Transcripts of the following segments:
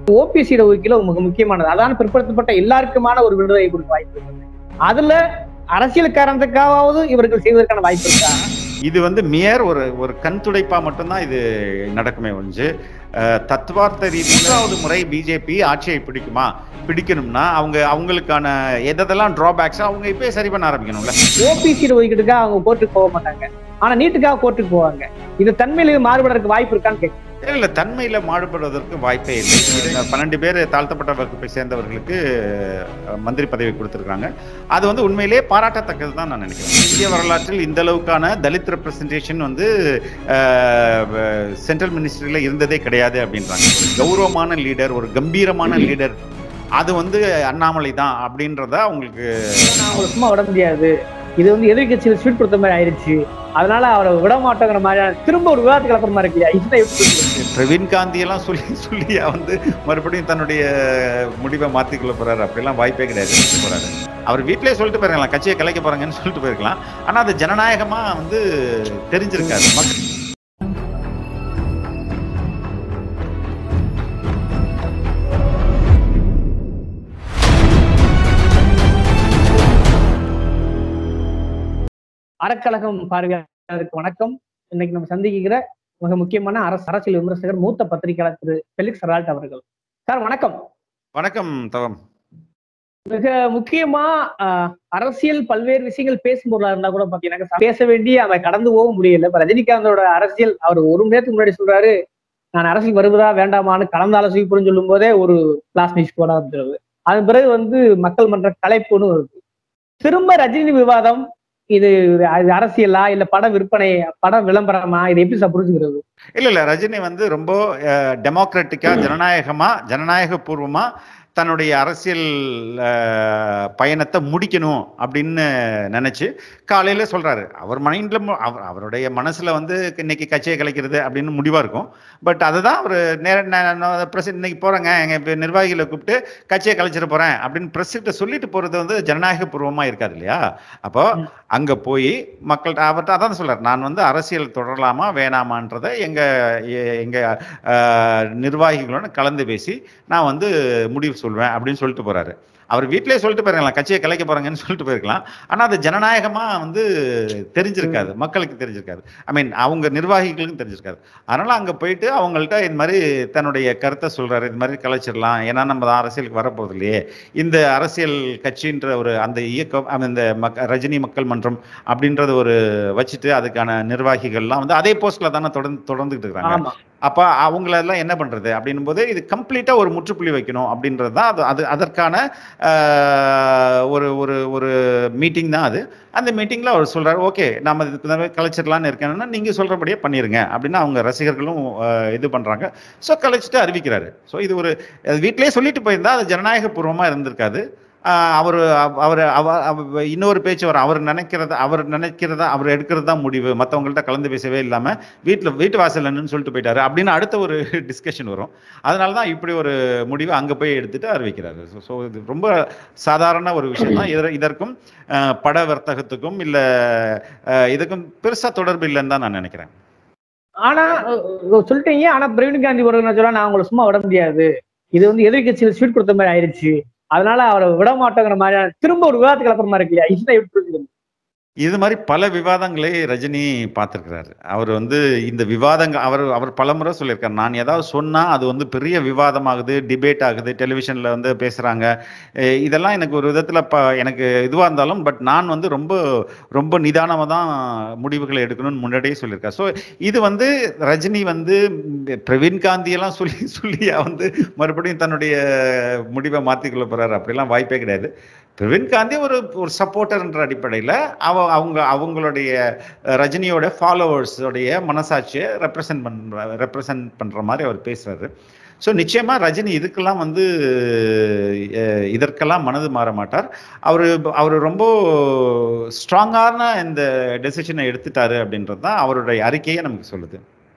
OBC ஒதுக்கீடு மிக முக்கியமானது அதான் பிற்படுத்தப்பட்ட எல்லாருக்குமான ஒரு விடுதலை கொடுக்க வாய்ப்பு இருக்குது அதுல அரசியல் காரணத்துக்காவது இவர்கள் செய்வதற்கான வாய்ப்பு இருக்கா இது வந்து மியர் ஒரு ஒரு கண் துடைப்பா மட்டும்தான் இது நடக்குமே ஒழிஞ்சு அஹ், தத்துவார்த்த ரீதியிலாவது முறை பிஜேபி ஆட்சியை பிடிக்குமா பிடிக்கணும்னா அவங்க அவங்களுக்கான எதெல்லாம் டிராபேக்ஸ் அவங்க இப்பயே சரி பண்ண ஆரம்பிக்கணும்ல ஓபிசி ஒதுக்கீட்டுக்காக அவங்க கோர்ட்டுக்கு போக மாட்டாங்க ஆனா நீட்டுக்காக கோர்ட்டுக்கு போவாங்க இது தன்மையில மாறுபடுறதுக்கு வாய்ப்பு இருக்கான்னு கேட்க இல்ல, இல்ல தன்மையில மாறுபடுவதற்கு வாய்ப்பே இல்லை இந்த பன்னெண்டு பேர் தாழ்த்தப்பட்ட வகுப்பை சேர்ந்தவர்களுக்கு அஹ், மந்திரி பதவி கொடுத்திருக்காங்க அது வந்து உண்மையிலேயே பாராட்டத்தக்கது தான் நான் நினைக்கிறேன் இந்திய வரலாற்றில் இந்த அளவுக்கான தலித் ரெப்ரசன்டேஷன் வந்து சென்ட்ரல் மினிஸ்ட்ரியில இருந்ததே கிடையாது அப்படின்றாங்க ஒரு கௌரவமான லீடர் ஒரு கம்பீரமான லீடர் அது வந்து அண்ணாமலை தான் அப்படின்றத அவங்களுக்கு நான் அவங்களை சும்மா விட முடியாது இது வந்து எதிர்கட்சியில் ஸ்வீட் கொடுத்த மாதிரி ஆயிடுச்சு அதனால அவரை விட மாட்டோங்கிற மாதிரி திரும்ப ஒரு விவாதத்துக்கு கிளப்புற மாதிரி இருக்கு இதுதான் எப்படி இருக்கு? பிரவீன் காந்தி எல்லாம் சொல்லி சொல்லியா வந்து மறுபடியும் தன்னுடைய முடிவை மாத்திக்கொள்ள போறாரு அப்படிலாம் வாய்ப்பே கிடையாது சொல்லிட்டு போறாரு அவர் வீட்டிலேயே சொல்லிட்டு போயிருக்கலாம் கட்சியை கலைக்க போறாங்கன்னு சொல்லிட்டு போயிருக்கலாம் ஆனா அது ஜனநாயகமா வந்து தெரிஞ்சிருக்காது மக்கள் அறக்கழகம் பார்வையாளருக்கு வணக்கம் இன்னைக்கு நம்ம சந்திக்கிற மிக முக்கியமான அரசு அரசியல் விமர்சகர் மூத்த பத்திரிகையாளர் திரு ஃபெலிக்ஸ் ரால்ட் அவர்கள் சார் வணக்கம் வணக்கம் தவம் மிக முக்கியமா ஆஹ், அரசியல் பல்வேறு விஷயங்கள் பேசும் பொருளா இருந்தா கூட பாத்தீங்கன்னா பேச வேண்டிய அதை கடந்து போக முடியல இப்ப ரஜினிகாந்தோட அரசியல் அவர் ஒரு மணி நேரத்துக்கு முன்னாடி சொல்றாரு நான் அரசியல் வருவதா வேண்டாமான்னு கலந்து ஆலோசிக்கப்படுன்னு சொல்லும் போதே ஒரு கிளாஸ் நியூஸ் போட வந்துருது அதன் பிறகு வந்து மக்கள் மன்ற கலைப்புன்னு வருது திரும்ப ரஜினி விவாதம் இது இது அரசியலா இல்ல பட விற்பனை பட விளம்பரமா இதை எப்படி சார் புரிஞ்சுக்கிறது இல்ல இல்ல ரஜினி வந்து ரொம்ப டெமோக்ராட்டிக்கா ஜனநாயகமா ஜனநாயக பூர்வமா தன்னுடைய அரசியல் அஹ், பயணத்தை முடிக்கணும் அப்படின்னு நினைச்சு காலையில சொல்றாரு அவர் மைண்ட்ல அவர் அவருடைய மனசுல வந்து இன்னைக்கு கட்சியை கலைக்கிறது அப்படின்னு முடிவா இருக்கும் பட் அதுதான் அவர் நேர பிரஸ் இன்னைக்கு போறேங்க எங்க இப்ப நிர்வாகிகளை கூப்பிட்டு கட்சியை கலைச்சிட போறேன் அப்படின்னு பிரஸ் கிட்ட சொல்லிட்டு போறது வந்து ஜனநாயக பூர்வமா இருக்காது இல்லையா அப்போ ம். அங்க போய் மக்கள்கிட்ட அவர்கிட்ட அதான் சொல்றாரு நான் வந்து அரசியல் தொடரலாமா வேணாமான்றதை எங்க எ- எங்க அஹ், நிர்வாகிகளோட கலந்து பேசி நான் வந்து முடிவு சொல்வேன் அப்படின்னு சொல்லிட்டு போறாரு அவர் வீட்டிலேயே சொல்லிட்டு போயிருக்கலாம் கட்சியை கலைக்க போறாங்கன்னு சொல்லிட்டு போயிருக்கலாம் ஆனா அது ஜனநாயகமா வந்து தெரிஞ்சிருக்காது மக்களுக்கு தெரிஞ்சிருக்காது ஐ மீன் அவங்க நிர்வாகிகளுக்கும் தெரிஞ்சிருக்காது அதனால அங்க போயிட்டு அவங்கள்ட்ட இந்த மாதிரி தன்னுடைய கருத்தை சொல்றாரு இந்த மாதிரி கலைச்சிடலாம் ஏன்னா நம்ம தான் அரசியலுக்கு வரப்போகுது இல்லையே இந்த அரசியல் கட்சின்ற ஒரு அந்த இயக்கம் I mean, இந்த மக்க ரஜினி மக்கள் மன்றம் அப்படின்றத ஒரு வச்சுட்டு அதுக்கான நிர்வாகிகள்லாம் வந்து அதே போஸ்ட்ல தானே தொடர்ந்து தொடர்ந்துட்டு இருக்காங்க ஆமா அப்ப அவங்களெல்லாம் என்ன பண்றது அப்படின்னும் போது இது கம்ப்ளீட்டா ஒரு முற்றுப்புள்ளி வைக்கணும் அப்படின்றது தான் அது அது அதற்கான ஆஹ், ஒரு ஒரு ஒரு மீட்டிங் தான் அது அந்த மீட்டிங்ல அவர் சொல்றாரு ஓகே நாம இதுக்கு தடவை கலைச்சிடலாம்னு இருக்கேன்னா நீங்க சொல்றபடியே பண்ணிருங்க அப்படின்னு அவங்க ரசிகர்களும் ஆஹ், இது பண்றாங்க ஸோ கலைச்சிட்டு அறிவிக்கிறாரு ஸோ இது ஒரு அது வீட்டிலேயே சொல்லிட்டு போயிருந்தா அது ஜனநாயக பூர்வமா இருந்திருக்காது அவர் அவர் அவ இன்னொரு பேச்சு வரும் அவர் நினைக்கிறத அவர் நினைக்கிறதா அவர் எடுக்கிறது தான் முடிவு மற்றவங்கள்ட்ட கலந்து பேசவே இல்லாம வீட்டில் வீட்டு வாசல் என்னன்னு சொல்லிட்டு போயிட்டாரு அப்படின்னு அடுத்த ஒரு டிஸ்கஷன் வரும் அதனால தான் இப்படி ஒரு முடிவை அங்கே போய் எடுத்துட்டு அறிவிக்கிறாரு ஸோ இது ரொம்ப சாதாரண ஒரு விஷயம் தான் இதர இதற்கும் அஹ், பட வர்த்தகத்துக்கும் இல்லை இதுக்கும் பெருசா தொடர்பு இல்லைன்னு தான் நான் நினைக்கிறேன் ஆனா அஹ், அஹ், சொல்லிட்டீங்க ஆனா பிரவீன் காந்தி ஒரு சொல்ல நான் உங்களை சும்மா விட முடியாது இது வந்து எதிர்கட்சியில் ஸ்வீட் கொடுத்த மாதிரி ஆயிடுச்சு அதனால அவரை விட மாட்டோங்கிற மாதிரி திரும்ப ஒரு விவாதத்துக்கு கிளப்புற மாதிரி இருக்கு இல்லையா இதுதான் எப்படி புரிஞ்சுக்கிறது? இது மாதிரி பல விவாதங்களை ரஜினி பார்த்திருக்கிறாரு அவர் வந்து இந்த விவாதங்கள் அவர் அவர் பலமுறை சொல்லியிருக்காரு நான் ஏதாவது சொன்னா அது வந்து பெரிய விவாதமாகுது டிபேட் ஆகுது டெலிவிஷன்ல வந்து பேசுறாங்க அஹ் இதெல்லாம் எனக்கு ஒரு விதத்துல ப எனக்கு இதுவா இருந்தாலும் பட் நான் வந்து ரொம்ப ரொம்ப நிதானமா தான் முடிவுகளை எடுக்கணும்னு முன்னாடியே சொல்லியிருக்காரு ஸோ இது வந்து ரஜினி வந்து ம், பிரவீன் காந்தி எல்லாம் சொல்லி சொல்லியா வந்து மறுபடியும் தன்னுடைய முடிவை மாத்திக்கொள்ள போறாரு அப்படிலாம் வாய்ப்பே கிடையாது பிரவீன் காந்தி ஒரு ஒரு சப்போர்ட்டர்ன்ற அடிப்படையில் அவ அவங்க அவங்களுடைய அஹ், ரஜினியோட ஃபாலோவர்ஸோடைய மனசாட்சியை ரெப்ரசன்ட் பண்ற ரெப்ரசன்ட் பண்ற மாதிரி அவர் பேசுறாரு ஸோ நிச்சயமா ரஜினி இதுக்கெல்லாம் வந்து அஹ், இதற்கெல்லாம் மனது மாற மாட்டார் அவர் அவர் ரொம்ப ஸ்ட்ராங்கான இந்த டெசிஷனை எடுத்துட்டாரு அப்படின்றது தான் அவருடைய அறிக்கையே நமக்கு சொல்லுது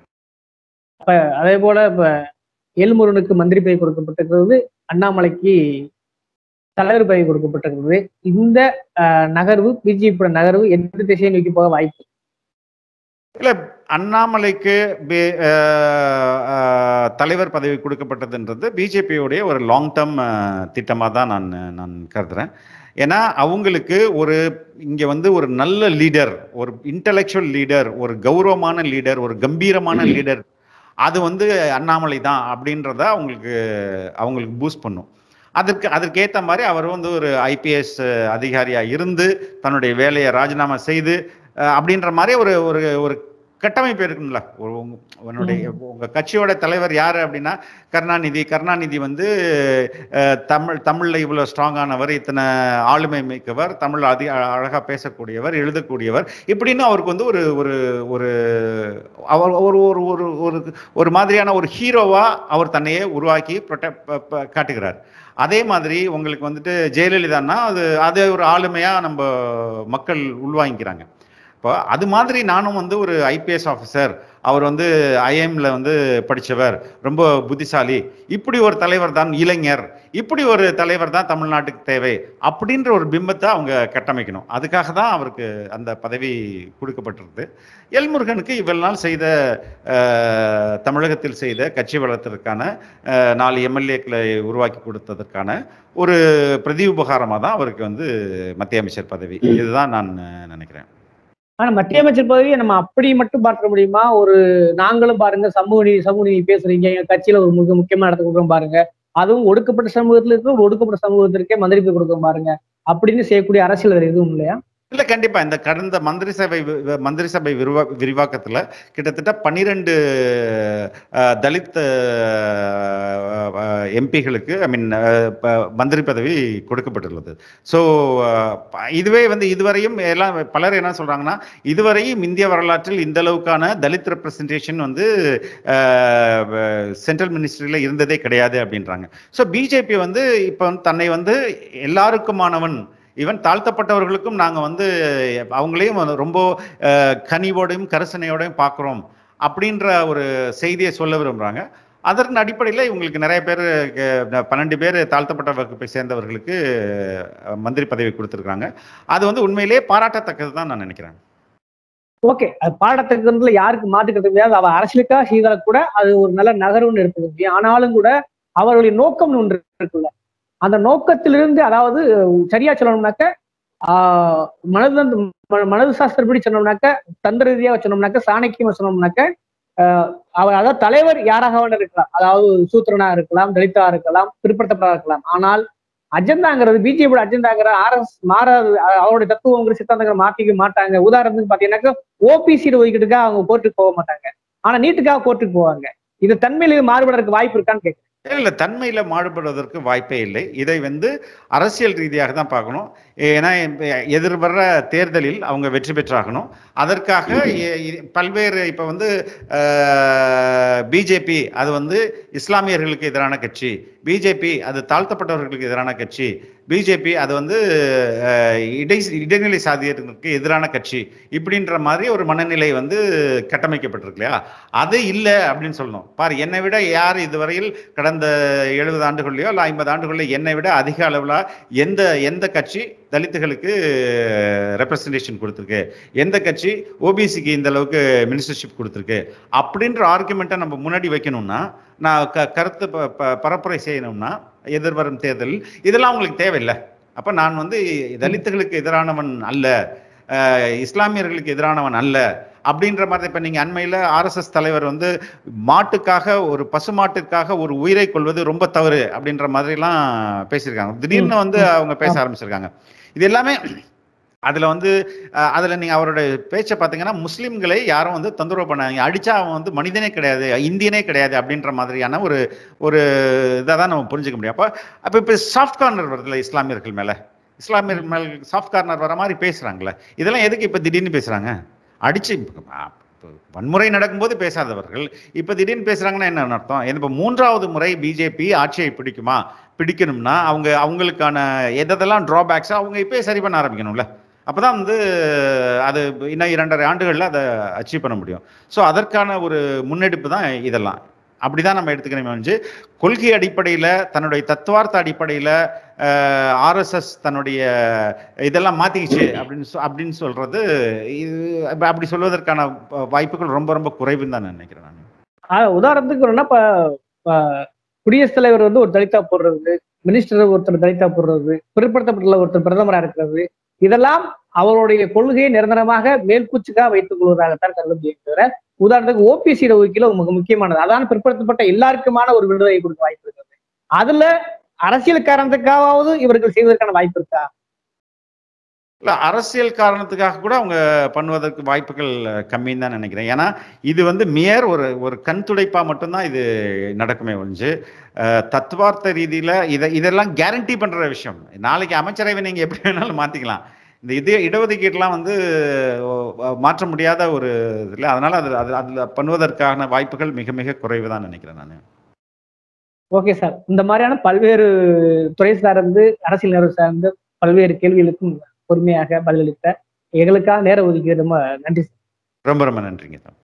அதே போல இப்ப எல்முருகனுக்கு மந்திரி பதவி கொடுக்கப்பட்டிருக்கிறது அண்ணாமலைக்கு தலைவர் பதவி கொடுக்கப்பட்டிருக்கிறது இந்த அஹ், நகர்வு பிஜேபி நகர்வு எந்த திசையை நோக்கி போக வாய்ப்பு இல்ல அண்ணாமலைக்கு பி- அஹ், அஹ், தலைவர் பதவி கொடுக்கப்பட்டதுன்றது பிஜேபியோடைய ஒரு லாங் டேர்ம் திட்டமாக தான் நான் நான் கருதுறேன் ஏன்னா அவங்களுக்கு ஒரு இங்க வந்து ஒரு நல்ல லீடர் ஒரு இன்டலெக்சுவல் லீடர் ஒரு கௌரவமான லீடர் ஒரு கம்பீரமான லீடர் அது வந்து அண்ணாமலை தான் அப்படின்றத அவங்களுக்கு அவங்களுக்கு பூஸ்ட் பண்ணும் அதற்கு அதற்கு ஏற்ற மாதிரி அவர் வந்து ஒரு ஐபிஎஸ் அதிகாரியா இருந்து தன்னுடைய வேலையை ராஜினாமா செய்து அஹ், அப்படின்ற மாதிரி ஒரு ஒரு ஒரு கட்டமைப்பு இருக்குங்களா ஒரு உங்க- உன்னுடைய உங்க கட்சியோட தலைவர் யாரு அப்படின்னா கருணாநிதி கருணாநிதி வந்து அஹ், தமிழ் தமிழ்ல இவ்வளவு ஸ்ட்ராங்கானவர் இத்தனை ஆளுமை மிக்கவர் தமிழ் அதி அழகா பேசக்கூடியவர் எழுதக்கூடியவர் இப்படின்னு அவருக்கு வந்து ஒரு ஒரு ஒரு அவர் ஒரு ஒரு ஒரு ஒரு ஒரு மாதிரியான ஒரு ஹீரோவா அவர் தன்னையே உருவாக்கி protect- ப- ப- காட்டுகிறார் அதே மாதிரி உங்களுக்கு வந்துட்டு ஜெயலலிதான்னா அது அது ஒரு ஆளுமையா நம்ம மக்கள் உள்வாங்கிக்கிறாங்க இப்போ அது மாதிரி நானும் வந்து ஒரு ஐபிஎஸ் ஆஃபீஸர் அவர் வந்து ஐஎம்ல வந்து படிச்சவர் ரொம்ப புத்திசாலி இப்படி ஒரு தலைவர் தான் இளைஞர் இப்படி ஒரு தலைவர் தான் தமிழ்நாட்டுக்கு தேவை அப்படின்ற ஒரு பிம்பத்தை அவங்க கட்டமைக்கணும் அதுக்காக தான் அவருக்கு அந்த பதவி கொடுக்கப்பட்டிருக்கு எல்முருகனுக்கு இவ்வளவு நாள் செய்த அஹ், தமிழகத்தில் செய்த கட்சி வளர்த்ததற்கான அஹ், நாலு எம்எல்ஏக்களை உருவாக்கி கொடுத்ததற்கான ஒரு பிரதி உபகாரமாக தான் அவருக்கு வந்து மத்திய அமைச்சர் பதவி இதுதான் நான் அஹ், நினைக்கிறேன் ஆனா மத்திய அமைச்சர் பதவியை நம்ம அப்படி மட்டும் பார்க்க முடியுமா ஒரு நாங்களும் பாருங்க சமூக நீதி சமூக நீதி பேசுறீங்க எங்க கட்சியில ஒரு மிக முக்கியமான இடத்துக்கு கொடுக்குறோம் பாருங்க அதுவும் ஒடுக்கப்பட்ட சமூகத்துல இருக்க ஒரு ஒடுக்கப்பட்ட சமூகத்திற்கே மந்திரி போய் கொடுக்குறோம் பாருங்க அப்படின்னு செய்யக்கூடிய அரசியல் வேற எதுவும் இல்லையா இல்ல கண்டிப்பா இந்த கடந்த மந்திரி சபை வி- வி- மந்திரி சபை விரிவா விரிவாக்கத்துல கிட்டத்தட்ட பன்னிரெண்டு தலித் எம்பிகளுக்கு ஐ மீன் மந்திரி பதவி கொடுக்கப்பட்டுள்ளது ஸோ இதுவே வந்து இதுவரையும் எல்லாம் பலர் என்ன சொல்றாங்கன்னா இதுவரையும் இந்திய வரலாற்றில் இந்த அளவுக்கான தலித் ரெப்ரசன்டேஷன் வந்து சென்ட்ரல் மினிஸ்ட்ரியில இருந்ததே கிடையாது அப்படின்றாங்க ஸோ பிஜேபி வந்து இப்போ தன்னை வந்து எல்லாருக்குமானவன் ஈவன் தாழ்த்தப்பட்டவர்களுக்கும் நாங்க வந்து அவங்களையும் வந்து ரொம்ப அஹ், கனிவோடையும் கரிசனையோடையும் பார்க்குறோம் அப்படின்ற ஒரு செய்தியை சொல்ல விரும்புறாங்க அதன் அடிப்படையில் இவங்களுக்கு நிறைய பேர் அஹ், பன்னெண்டு பேர் தாழ்த்தப்பட்ட வகுப்பை சேர்ந்தவர்களுக்கு அஹ், மந்திரி பதவி கொடுத்துருக்காங்க அது வந்து உண்மையிலேயே பாராட்டத்தக்கது தான் நான் நினைக்கிறேன் ஓகே அது பாடத்துக்குறதுல யாருக்கு மாற்றுக்கிறது முடியாது அவ அரசியலுக்காக செய்தால கூட அது ஒரு நல்ல நகர்வுன்னு எடுத்துக்க முடியும் ஆனாலும் கூட அவர்களுடைய நோக்கம் ஒன்று இருக்குல்ல அந்த நோக்கத்திலிருந்து அதாவது சரியா சொல்லணும்னாக்க ஆஹ் மனது ம- மனது சாஸ்திரப்படி சொன்னோம்னாக்க தந்திர ரீதியாக சொன்னோம்னாக்க சாணக்கியமா சொன்னோம்னாக்க ஆஹ் அவர் அதாவது தலைவர் யாராக வேணா இருக்கலாம் அதாவது சூத்திரனா இருக்கலாம் தலிதா இருக்கலாம் பிற்படுத்தப்படா இருக்கலாம் ஆனால் அஜெண்டாங்கிறது பிஜேபியோட அஜெண்டாங்கிற ஆர்எஸ் மாறாது அ- அவருடைய தத்துவங்கிற சித்தாந்தங்களை மாத்திக்க மாட்டாங்க உதாரணத்துக்கு பாத்தீங்கன்னாக்க ஓபிசி ஒதுக்கீட்டுக்காக அவங்க கோர்ட்டுக்கு போக மாட்டாங்க ஆனா நீட்டுக்காக கோர்ட்டுக்கு போவாங்க இது தன்மையில இது மாறுபடுறதுக்கு வாய்ப்பு இருக்கான்னு கேட்க இல்ல தன்மையில மாறுபடுவதற்கு வாய்ப்பே இல்லை இதை வந்து அரசியல் ரீதியாக தான் பார்க்கணும் ஏன்னா இப்ப எதிர்வர்ற தேர்தலில் அவங்க வெற்றி பெற்றாகணும் அதற்காக எ- இ- பல்வேறு இப்ப வந்து பிஜேபி அது வந்து இஸ்லாமியர்களுக்கு எதிரான கட்சி பிஜேபி அது தாழ்த்தப்பட்டவர்களுக்கு எதிரான கட்சி பிஜேபி அது வந்து அஹ், இடை இடைநிலை சாதியர்களுக்கு எதிரான கட்சி இப்படின்ற மாதிரி ஒரு மனநிலை வந்து கட்டமைக்கப்பட்டிருக்கு இல்லையா அது இல்லை அப்படின்னு சொல்லணும் பாரு என்னை விட யார் இதுவரையில் கடந்த எழுபது ஆண்டுகள்லையோ இல்லை ஐம்பது ஆண்டுகளில் என்னை விட அதிக அளவில் எந்த எந்த கட்சி தலித்துகளுக்கு ரெப்ரசன்டேஷன் கொடுத்துருக்கு எந்த கட்சி ஓபிசிக்கு இந்த அளவுக்கு மினிஸ்டர்ஷிப் கொடுத்துருக்கு அப்படின்ற ஆர்குமெண்ட்டை நம்ம முன்னாடி வைக்கணும்னா நான் க கருத்து ப- ப- பரப்புரை செய்யணும்னா எதிர்வரும் தேர்தலில் இதெல்லாம் அவங்களுக்கு தேவையில்லை அப்ப நான் வந்து தலித்துகளுக்கு எதிரானவன் அல்ல அஹ், இஸ்லாமியர்களுக்கு எதிரானவன் அல்ல அப்படின்ற மாதிரி இப்ப நீங்க அண்மையில ஆர்எஸ்எஸ் தலைவர் வந்து மாட்டுக்காக ஒரு பசுமாட்டுக்காக ஒரு உயிரை கொள்வது ரொம்ப தவறு அப்படின்ற மாதிரிலாம் பேசியிருக்காங்க திடீர்னு வந்து அவங்க பேச ஆரம்பிச்சிருக்காங்க இது எல்லாமே அதுல வந்து அஹ், அதுல நீங்க அவரோட பேச்சை பார்த்தீங்கன்னா முஸ்லிம்களை யாரும் வந்து தொந்தரவு பண்ணாங்க அடிச்சா அவன் வந்து மனிதனே கிடையாது இந்தியனே கிடையாது அப்படின்ற மாதிரியான ஒரு ஒரு இதை தான் நம்ம புரிஞ்சுக்க முடியும் அப்போ அப்போ இப்போ சாஃப்ட் கார்னர் வருதுல்ல இஸ்லாமியர்கள் மேல இஸ்லாமியர் மேல சாஃப்ட் கார்னர் வர மாதிரி பேசுறாங்களே இதெல்லாம் எதுக்கு இப்போ திடீர்னு பேசுறாங்க அடிச்சு இப்ப வன்முறை நடக்கும்போது பேசாதவர்கள் இப்ப திடீர்னு பேசுறாங்கன்னா என்ன அர்த்தம் இப்போ மூன்றாவது முறை பிஜேபி ஆட்சியை பிடிக்குமா பிடிக்கணும்னா அவங்க அவங்களுக்கான எதெல்லாம் டிராபேக்ஸோ அவங்க இப்பயே சரி பண்ண ஆரம்பிக்கணும்ல அப்பதான் வந்து அது இன்னும் இரண்டரை ஆண்டுகள்ல அதை அச்சீவ் பண்ண முடியும் ஸோ அதற்கான ஒரு முன்னெடுப்பு தான் இதெல்லாம் அப்படிதான் நம்ம எடுத்துக்கணுமே வந்து கொள்கை அடிப்படையில தன்னுடைய தத்துவார்த்த அடிப்படையில ஆர்எஸ்எஸ் தன்னுடைய இதெல்லாம் மாத்திக்கிச்சு அப்படின்னு சொ- அப்படின்னு சொல்றது இது அப்ப- அப்படி சொல்வதற்கான வாய்ப்புகள் ரொம்ப ரொம்ப குறைவுன்னு தான் நினைக்கிறேன் நான் ஆஹ் உதாரணத்துக்கு சொல்லணும்னா இப்ப இப்ப குடியரசுத் தலைவர் வந்து ஒரு தலித்தா போடுறது மினிஸ்டர் ஒருத்தர் தலித்தா போடுறது பிற்படுத்தப்பட்டுள்ள ஒருத்தர் பிரதமரா இருக்கிறது இதெல்லாம் அவருடைய கொள்கையை நிரந்தரமாக மேல்பூச்சுக்காக வைத்துக் கொள்வதாகத்தான் கருத முடியும் தவிர உதாரணத்துக்கு ஓபிசி ஒதுக்கீடு மிக முக்கியமானது அதான் பிற்படுத்தப்பட்ட எல்லாருக்குமான ஒரு விடுதலை கொடுக்க வாய்ப்பு இருக்கிறது அதுல அரசியல் காரணத்துக்காவது இவர்கள் செய்வதற்கான வாய்ப்பு இருக்கா இல்ல அரசியல் காரணத்துக்காக கூட அவங்க பண்ணுவதற்கு வாய்ப்புகள் கம்மின்னு தான் நினைக்கிறேன் ஏன்னா இது வந்து மியர் ஒரு ஒரு கண் துடைப்பா மட்டும்தான் இது நடக்குமே ஒழிஞ்சு அஹ், தத்துவார்த்த ரீதியில இதை இதெல்லாம் கேரண்டி பண்ற விஷயம் நாளைக்கு அமைச்சரவை நீங்க எப்படி வேணாலும் மாத்திக்கலாம் இந்த இது இடஒதுக்கீடுலாம் வந்து அஹ், மாற்ற முடியாத ஒரு இல்லை அதனால அது அது அதுல பண்ணுவதற்கான வாய்ப்புகள் மிக மிக குறைவு தான் நினைக்கிறேன் நான் ஓகே சார் இந்த மாதிரியான பல்வேறு துறை சார்ந்து அரசியல் நிறுவனம் சார்ந்து பல்வேறு கேள்விகளுக்கும் பொறுமையாக பதிலளித்த எங்களுக்காக நேரம் ஒதுக்கியது ரொம்ப நன்றி சார் ரொம்ப ரொம்ப நன்றிங்க